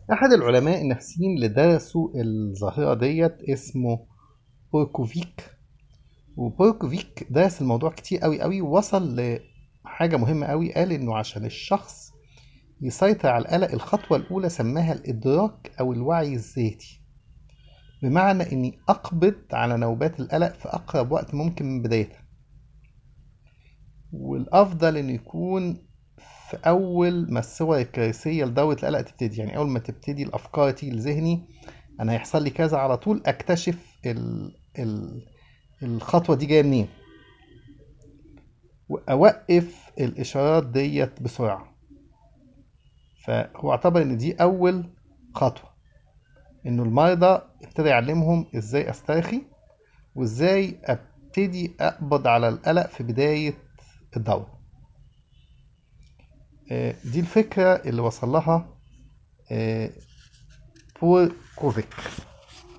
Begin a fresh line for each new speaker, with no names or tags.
أحد العلماء النفسيين اللي درسوا الظاهرة ديت اسمه بوركوفيك وبوركوفيك درس الموضوع كتير قوي قوي ووصل لحاجة مهمة قوي قال إنه عشان الشخص يسيطر على القلق الخطوة الأولى سماها الإدراك أو الوعي الذاتي بمعنى إني أقبض على نوبات القلق في أقرب وقت ممكن من بدايتها والأفضل إنه يكون في أول ما الصور الكارثية لدورة القلق تبتدي يعني أول ما تبتدي الأفكار تيجي لذهني أنا هيحصل لي كذا على طول أكتشف ال... ال... الخطوة دي جاية منين وأوقف الإشارات ديت بسرعة فهو اعتبر إن دي أول خطوة إنه المرضى ابتدى يعلمهم إزاي أسترخي وإزاي أبتدي أقبض على القلق في بداية الدورة آه، دي الفكرة اللي وصل لها آه، بول كوفيك